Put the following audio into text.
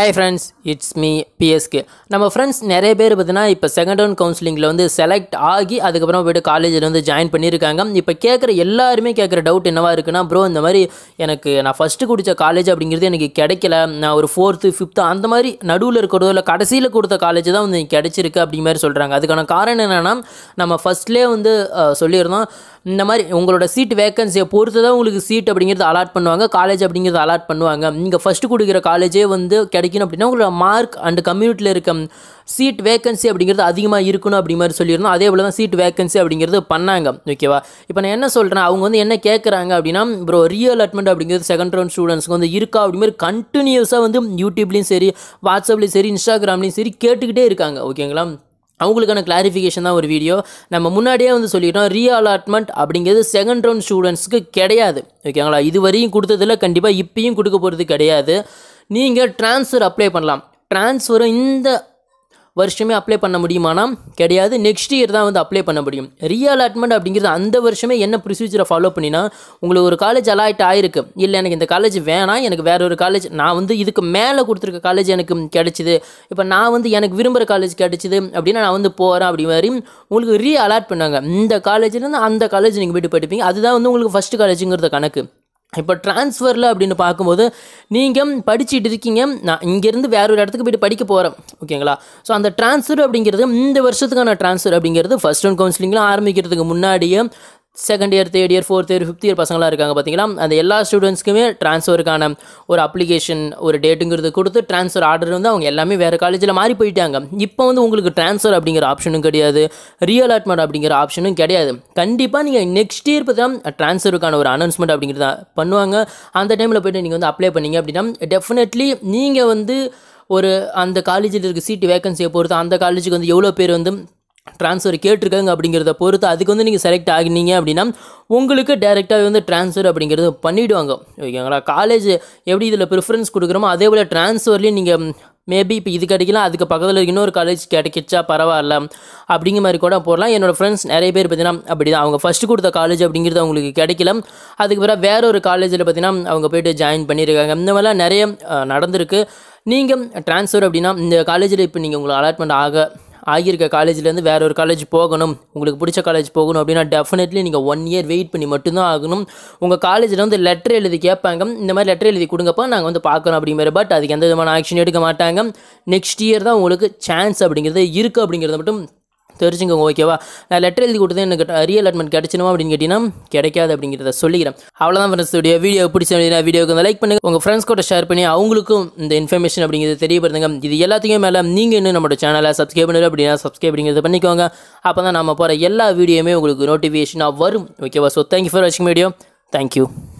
hi friends it's me BSK நம்ம friends நிறைய பேர் பார்த்தீங்கன்னா இப்போ செகண்ட் ரவுண்ட் கவுன்சிலிங்கில் வந்து செலக்ட் ஆகி அதுக்கப்புறம் போய்ட்டு காலேஜில் வந்து ஜாயின் பண்ணியிருக்காங்க இப்போ கேட்குற எல்லாருமே கேட்குற டவுட் என்னவா இருக்குன்னா ப்ரோ இந்த மாதிரி எனக்கு நான் ஃபஸ்ட்டு குடித்த காலேஜ் அப்படிங்கிறது எனக்கு கிடைக்கல நான் ஒரு ஃபோர்த்து ஃபிஃப்த்து அந்த மாதிரி நடுவில் இருக்கிறதோ இல்லை கடைசியில் கொடுத்த காலேஜ் தான் வந்து எனக்கு கிடைச்சிருக்கு அப்படி மாதிரி சொல்கிறாங்க அதுக்கான காரணம் என்னென்னா நம்ம ஃபஸ்ட்லேயே வந்து அஹ், சொல்லியிருந்தோம் இந்த மாதிரி உங்களோட சீட் வேக்கன்சியை பொறுத்து தான் உங்களுக்கு சீட் அப்படிங்கிறது அலாட் பண்ணுவாங்க காலேஜ் அப்படிங்கிறது அலாட் பண்ணுவாங்க நீங்கள் ஃபஸ்ட்டு கொடுக்குற காலேஜே வந்து கிடைக்கணும் அப்படின்னா உங்களோட மார்க் அண்ட் கம்யூனிட்டியில் இருக்க சீட் வேக்கன்சி அப்படிங்கிறது அதிகமாக இருக்கணும் அப்படி மாதிரி சொல்லியிருந்தோம் அதே போல் தான் சீட் வேக்கன்சி அப்படிங்கிறது பண்ணாங்க ஓகேவா இப்போ நான் என்ன சொல்கிறேன் அவங்க வந்து என்ன கேட்குறாங்க அப்படின்னா ப்ரோ ரியல் அட்மெண்ட் அப்படிங்கிறது செகண்ட் ரவுண்ட் ஸ்டூடெண்ட்ஸ்க்கு வந்து இருக்கா அப்படி மாதிரி கண்டினியூஸாக வந்து யூடியூப்லேயும் சரி வாட்ஸ்அப்லேயும் சரி இன்ஸ்டாகிராம்லேயும் சரி கேட்டுக்கிட்டே இருக்காங்க ஓகேங்களா அவங்களுக்கான கிளாரிஃபிகேஷன் தான் ஒரு வீடியோ நம்ம முன்னாடியே வந்து சொல்லிட்டோம் ரீ அலாட்மெண்ட் அப்படிங்கிறது செகண்ட் ரவுண்ட் ஸ்டூடெண்ட்ஸ்க்கு கிடையாது ஓகேங்களா இது வரையும் கொடுத்ததில்ல கண்டிப்பாக இப்பயும் கொடுக்க போகிறது கிடையாது நீங்கள் ட்ரான்ஸ்ஃபர் அப்ளை பண்ணலாம் ட்ரான்ஸ்ஃபரும் இந்த வருஷமே அப்ளை பண்ண முடியுமானா கிடையாது நெக்ஸ்ட் இயர் தான் வந்து அப்ளை பண்ண முடியும் ரீஅலாட்மெண்ட் அப்படிங்கிறது அந்த வருஷமே என்ன ப்ரொசீஜரை ஃபாலோ பண்ணினா உங்களுக்கு ஒரு காலேஜ் அலாட் ஆயிருக்கு இல்லை எனக்கு இந்த காலேஜ் வேணாம் எனக்கு வேற ஒரு காலேஜ் நான் வந்து இதுக்கு மேலே கொடுத்துருக்க காலேஜ் எனக்கு கிடைச்சிது இப்போ நான் வந்து எனக்கு விரும்புகிற காலேஜ் கிடைச்சிது அப்படின்னா நான் வந்து போகிறேன் அப்படி மாதிரி உங்களுக்கு ரீ அலாட் பண்ணாங்க இந்த காலேஜ்லேருந்து அந்த காலேஜ் நீங்கள் போயிட்டு படிப்பீங்க அதுதான் வந்து உங்களுக்கு ஃபஸ்ட் காலேஜுங்கிறத கணக்கு இப்போ ட்ரான்ஸ்ஃபரில் அப்படின்னு பார்க்கும்போது நீங்கள் படிச்சுட்டு இருக்கீங்க நான் இங்கேருந்து வேற ஒரு இடத்துக்கு போயிட்டு படிக்க போகிறேன் ஓகேங்களா ஸோ அந்த ட்ரான்ஸ்ஃபர் அப்படிங்கிறது இந்த வருஷத்துக்கான ட்ரான்ஸ்ஃபர் அப்படிங்கிறது ஃபஸ்ட் ரவுண்ட் கவுன்சிலிங்லாம் ஆரம்பிக்கிறதுக்கு முன்னாடியே second year third year fourth year fifth year பசங்களாம் இருக்காங்க பார்த்தீங்களா அந்த எல்லா ஸ்டூடெண்ட்ஸ்க்குமே ட்ரான்ஸ்ஃபருக்கான ஒரு அப்ளிகேஷன் ஒரு டேட்டுங்கிறது கொடுத்து ட்ரான்ஸ்ஃபர் ஆர்டர் வந்து அவங்க எல்லாமே வேறு காலேஜில் மாறி போயிட்டாங்க இப்போ வந்து உங்களுக்கு ட்ரான்ஸ்ஃபர் அப்படிங்கிற ஆப்ஷனும் கிடையாது ரீஅலாட்மெண்ட் அப்படிங்கிற ஆப்ஷனும் கிடையாது கண்டிப்பாக நீங்கள் நெக்ஸ்ட் இயர் இப்போ தான் ட்ரான்ஸ்ஃபருக்கான ஒரு அனௌன்ஸ்மெண்ட் அப்படிங்கிறத பண்ணுவாங்க அந்த டைமில் போய்ட்டு நீங்கள் வந்து அப்ளை பண்ணீங்க அப்படின்னா டெஃபினெட்லி நீங்கள் வந்து ஒரு அந்த காலேஜில் இருக்க சீட்டு வேகன்சியை பொறுத்து அந்த காலேஜுக்கு வந்து எவ்வளோ பேர் வந்து ட்ரான்ஸ்ஃபர் கேட்டிருக்காங்க அப்படிங்கிறத பொறுத்து அதுக்கு வந்து நீங்கள் செலக்ட் ஆகினீங்க அப்படின்னா உங்களுக்கு டேரெக்டாகவே வந்து ட்ரான்ஸ்ஃபர் அப்படிங்கிறது பண்ணிவிடுவாங்க ஓகேங்களா காலேஜ் எப்படி இதில் ப்ரிஃபரன்ஸ் கொடுக்குறோமோ அதே போல் ட்ரான்ஸ்ஃபர்லேயும் நீங்கள் மேபி இப்போ இது கிடைக்கலாம் அதுக்கு பக்கத்தில் இருக்க இன்னொரு காலேஜ் கிடைக்கிச்சா பரவாயில்ல அப்படிங்கிற மாதிரி கூட போடலாம் என்னோடய ஃப்ரெண்ட்ஸ் நிறைய பேர் பார்த்தீங்கன்னா அப்படி தான் அவங்க ஃபஸ்ட்டு கொடுத்த காலேஜ் அப்படிங்கிறது அவங்களுக்கு கிடைக்கல அதுக்கு பிறகு வேற ஒரு காலேஜில் பார்த்தீங்கன்னா அவங்க போயிட்டு ஜாயின் பண்ணியிருக்காங்க இந்த மாதிரிலாம் நிறைய அஹ், நடந்திருக்கு நீங்கள் ட்ரான்ஸ்ஃபர் அப்படின்னா இந்த காலேஜில் இப்போ நீங்கள் உங்களுக்கு அலாட்மெண்ட் ஆக ஆகியிருக்க காலேஜ்லேருந்து வேற ஒரு காலேஜ் போகணும் உங்களுக்கு பிடிச்ச காலேஜ் போகணும் அப்படின்னா டெஃபினெட்லி நீங்கள் ஒன் இயர் வெயிட் பண்ணி மட்டும்தான் ஆகணும் உங்கள் காலேஜில் வந்து லெட்டர் எழுதி கேட்பாங்க இந்த மாதிரி லெட்டர் எழுதி கொடுங்கப்பா நாங்கள் வந்து பார்க்கணும் அப்படிங்கிற பட் அதுக்கு எந்த விதமான ஆக்ஷன் எடுக்க மாட்டாங்க நெக்ஸ்ட் இயர் தான் உங்களுக்கு சான்ஸ் அப்படிங்கிறது இருக்குது அப்படிங்கிறத மட்டும் தெரிஞ்சுக்கோங்க ஓகேவா நான் லெட்டர் எழுதி கொடுத்தது எனக்கு ரியல் அட்மெண்ட் கிடைச்சணுமா அப்படின்னு கேட்டிங்கன்னா கிடைக்காது அப்படிங்கிறத சொல்லிக்கிறேன் அவ்வளோதான் ஃப்ரெண்ட்ஸ் உடைய வீடியோ பிடிச்ச வீடியோக்கு வந்து லைக் பண்ணுங்கள் உங்கள் ஃப்ரெண்ட்ஸ் கூட ஷேர் பண்ணி அவங்களுக்கும் இந்த இன்ஃபர்மேஷன் அப்படிங்கிறது தெரியப்படுத்துங்க இது எல்லாத்துக்கும் மேலே நீங்கள் இன்னும் நம்மளோட சேனலை சப்ஸ்கிரைப் பண்ணுறது அப்படின்னா சப்ஸ்கிரைப் அப்படிங்கிறத பண்ணிக்கோங்க அப்போ தான் நம்ம போகிற எல்லா வீடியோவுமே உங்களுக்கு நோட்டிஃபிகேஷனாக வரும் ஓகேவா ஸோ தேங்க்யூ ஃபார் வாட்சிங் வீடியோ தேங்க்யூ